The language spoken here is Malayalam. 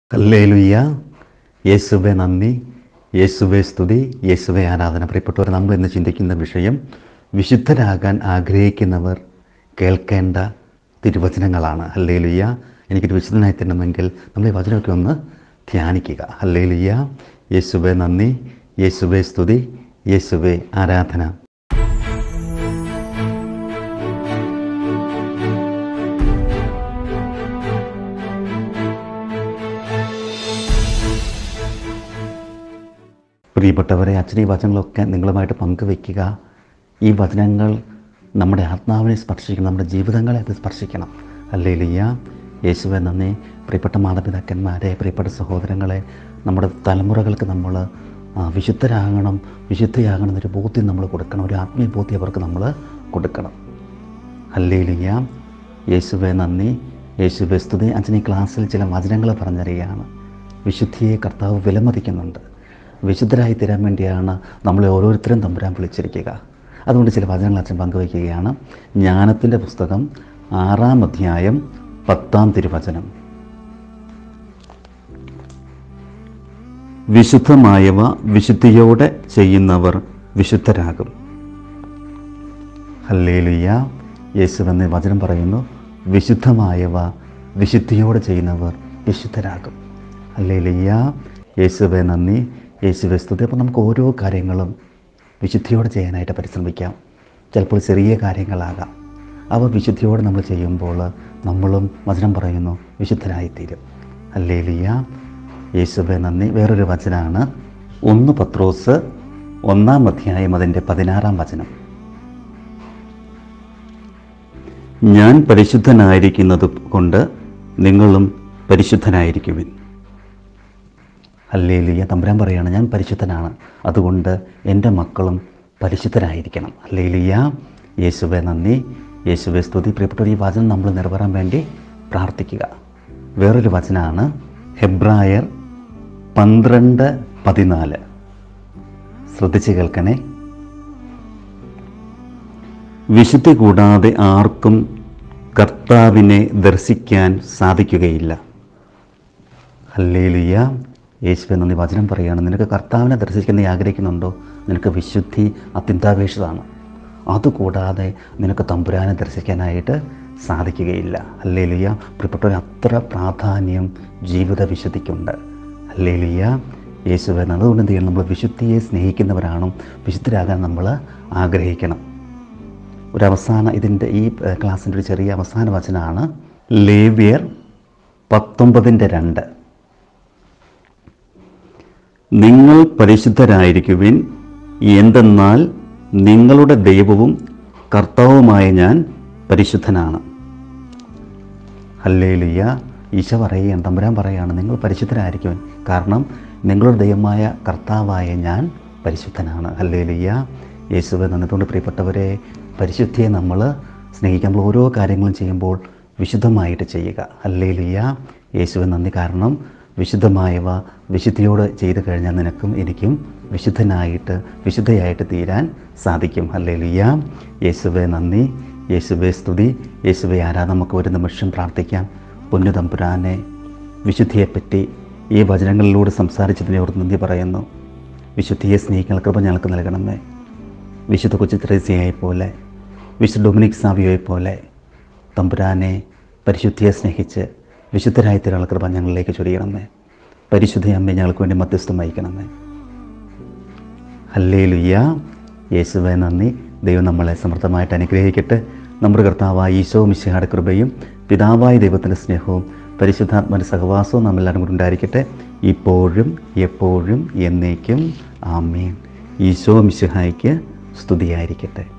ഹല്ലേലൂയ്യ യേശുവെ നന്ദി യേശുവെ സ്തുതി യേശുവെ ആരാധന പ്രിയപ്പെട്ടവർ നമ്മൾ ഇന്ന് ചിന്തിക്കുന്ന വിഷയം വിശുദ്ധരാകാൻ ആഗ്രഹിക്കുന്നവർ കേൾക്കേണ്ട തിരുവചനങ്ങളാണ് ഹല്ലേലൂയ്യ എനിക്കൊരു വിശുദ്ധനായി തരണമെങ്കിൽ നമ്മൾ ഈ വചനമൊക്കെ ഒന്ന് ധ്യാനിക്കുക ഹല്ലേലൂയ്യ യേശുവെ നന്ദി യേശുവെ സ്തുതി യേശുവെ ആരാധന പ്രിയപ്പെട്ടവരെ അച്ഛൻ ഈ വചനങ്ങളൊക്കെ നിങ്ങളുമായിട്ട് പങ്കുവെക്കുക ഈ വചനങ്ങൾ നമ്മുടെ ആത്മാവിനെ സ്പർശിക്കണം നമ്മുടെ ജീവിതങ്ങളെ അത് സ്പർശിക്കണം അല്ലേ ലിയ യേശുവെ നന്ദി പ്രിയപ്പെട്ട മാതാപിതാക്കന്മാരെ പ്രിയപ്പെട്ട സഹോദരങ്ങളെ നമ്മുടെ തലമുറകൾക്ക് നമ്മൾ ആ, വിശുദ്ധരാകണം വിശുദ്ധയാകണം എന്നൊരു ബോധ്യം നമ്മൾ കൊടുക്കണം ഒരു ആത്മീയ ബോധ്യം അവർക്ക് നമ്മൾ കൊടുക്കണം ഹല്ലേലൂയ യേശുവെ നന്ദി യേശുവെ സ്തുതി അച്ഛൻ ഈ ക്ലാസ്സിൽ ചില വചനങ്ങൾ പറഞ്ഞറിയുകയാണ് വിശുദ്ധിയെ കർത്താവ് വിലമതിക്കുന്നുണ്ട് വിശുദ്ധരായി തീരാൻ വേണ്ടിയാണ് നമ്മളെ ഓരോരുത്തരും തമ്പുരാൻ വിളിച്ചിരിക്കുക അതുകൊണ്ട് ചില വചനങ്ങൾ അച്ഛൻ പങ്കുവയ്ക്കുകയാണ് ജ്ഞാനത്തിൻ്റെ പുസ്തകം ആറാം അധ്യായം പത്താം തിരുവചനം വിശുദ്ധമായവ വിശുദ്ധിയോടെ ചെയ്യുന്നവർ വിശുദ്ധരാകും ഹല്ലേലുയ്യ യേശു എന്ന വചനം പറയുന്നു വിശുദ്ധമായവ വിശുദ്ധിയോടെ ചെയ്യുന്നവർ വിശുദ്ധരാകും ഹല്ലേലുയ്യ യേശുവെ നന്ദി യേശുവെ സ്തുതി അപ്പോൾ നമുക്ക് ഓരോ കാര്യങ്ങളും വിശുദ്ധിയോടെ ചെയ്യാനായിട്ട് പരിശ്രമിക്കാം ചിലപ്പോൾ ചെറിയ കാര്യങ്ങളാകാം അവ വിശുദ്ധിയോടെ നമ്മൾ ചെയ്യുമ്പോൾ നമ്മളും വചനം പറയുന്നു വിശുദ്ധരായിത്തീരും ഹല്ലേലുയ്യ യേശുവെ നന്ദി വേറൊരു വചനമാണ് ഒന്ന് പത്രോസ് ഒന്നാം അധ്യായം അതിൻ്റെ പതിനാറാം വചനം ഞാൻ പരിശുദ്ധനായിരിക്കുന്നത് കൊണ്ട് നിങ്ങളും പരിശുദ്ധനായിരിക്കുവിൻ അല്ലേലിയ തമ്പുരാൻ പറയാണ് ഞാൻ പരിശുദ്ധനാണ് അതുകൊണ്ട് എൻ്റെ മക്കളും പരിശുദ്ധരായിരിക്കണം അല്ലേലിയ യേശുവെ നന്ദി യേശുവെ സ്തുതി പ്രിയപ്പെട്ടവർ ഈ വചനം നമ്മൾ നിറവേറാൻ വേണ്ടി പ്രാർത്ഥിക്കുക വേറൊരു വചനമാണ് ഹെബ്രായർ പന്ത്രണ്ട് പതിനാല് ശ്രദ്ധിച്ച് കേൾക്കണേ വിശുദ്ധി കൂടാതെ ആർക്കും കർത്താവിനെ ദർശിക്കാൻ സാധിക്കുകയില്ല ഹല്ലേലുയ്യ യേശുവെ നന്ദി വചനം പറയുകയാണ് നിനക്ക് കർത്താവിനെ ദർശിക്കാൻ നീ ആഗ്രഹിക്കുന്നുണ്ടോ നിനക്ക് വിശുദ്ധി അത്യന്താപേക്ഷിതമാണ് അതുകൂടാതെ നിനക്ക് തമ്പുരാനെ ദർശിക്കാനായിട്ട് സാധിക്കുകയില്ല ഹല്ലേലുയ്യ പ്രിയപ്പെട്ടവർ അത്ര പ്രാധാന്യം ജീവിത വിശുദ്ധിക്കുണ്ട് ഹല്ലേലുയ്യ യേശുവെ നന്ദി. അതുകൊണ്ട് എന്ത് ചെയ്യണം നമ്മൾ വിശുദ്ധിയെ സ്നേഹിക്കുന്നവരാണ് വിശുദ്ധരാകാൻ നമ്മൾ ആഗ്രഹിക്കണം ഒരു അവസാന ഇതിൻ്റെ ഈ ഏഹ്, ക്ലാസ്സിൻ്റെ ഒരു ചെറിയ അവസാന വചനമാണ് ലേവ്യർ പത്തൊമ്പതിൻ്റെ രണ്ട് നിങ്ങൾ പരിശുദ്ധരായിരിക്കുവിൻ എന്തെന്നാൽ നിങ്ങളുടെ ദൈവവും കർത്താവുമായ ഞാൻ പരിശുദ്ധനാണ് ഹല്ലേലുയ്യ ഈശോ പറയുകയാണ് തമ്പുരാൻ പറയുകയാണ് നിങ്ങൾ പരിശുദ്ധരായിരിക്കുവൻ കാരണം നിങ്ങളുടെ ദൈവമായ കർത്താവായ ഞാൻ പരിശുദ്ധനാണ് ഹല്ലേലുയ്യ യേശുവെ നന്ദിത്തോണ്ട് പ്രിയപ്പെട്ടവരെ പരിശുദ്ധിയെ നമ്മൾ സ്നേഹിക്കുമ്പോൾ ഓരോ കാര്യങ്ങളും ചെയ്യുമ്പോൾ വിശുദ്ധമായിട്ട് ചെയ്യുക ഹല്ലേലുയ്യ യേശുവെ നന്ദി കാരണം വിശുദ്ധമായവ വിശുദ്ധിയോട് ചെയ്തു കഴിഞ്ഞാൽ നിനക്കും എനിക്കും വിശുദ്ധനായിട്ട് വിശുദ്ധയായിട്ട് തീരാൻ സാധിക്കും ഹല്ലേലുയ്യ യേശുവെ നന്ദി യേശുവെ സ്തുതി യേശുവെ ആരാധന നമുക്ക് ഒരു നിമിഷം പ്രാർത്ഥിക്കാം പൊന്നു തമ്പുരാനെ വിശുദ്ധിയെപ്പറ്റി ഈ വചനങ്ങളിലൂടെ സംസാരിച്ചതിനെ ഓർത്ത് നന്ദി പറയുന്നു വിശുദ്ധിയെ സ്നേഹിക്കുന്ന കൃപ ഞങ്ങൾക്ക് നൽകണമേ വിശുദ്ധ കൊച്ചു ത്രേസ്യയെ പോലെ വിശുദ്ധ ഡൊമിനിക് സാവിയോയെ പോലെ തമ്പുരാനെ പരിശുദ്ധിയെ സ്നേഹിച്ച് വിശുദ്ധരായി തീരാനുള്ള കൃപ ഞങ്ങളിലേക്ക് ചൊരിയണമേ പരിശുദ്ധ അമ്മയെ ഞങ്ങൾക്ക് വേണ്ടി മധ്യസ്ഥം വഹിക്കണമേ ഹല്ലേലുയ്യ യേശുവെ നന്ദി ദൈവം നമ്മളെ സമൃദ്ധമായിട്ട് അനുഗ്രഹിക്കട്ടെ നമ്മുടെ കർത്താവായ ഈശോ മിശിഹായുടെ കൃപയും പിതാവായ ദൈവത്തിൻ്റെ സ്നേഹവും പരിശുദ്ധാത്മൻ്റെ സഹവാസവും നമ്മളെല്ലാവരും കൂടെ ഉണ്ടായിരിക്കട്ടെ ഇപ്പോഴും എപ്പോഴും എന്നേക്കും ആമേൻ ഈശോ മിശിഹായ്ക്ക് സ്തുതിയായിരിക്കട്ടെ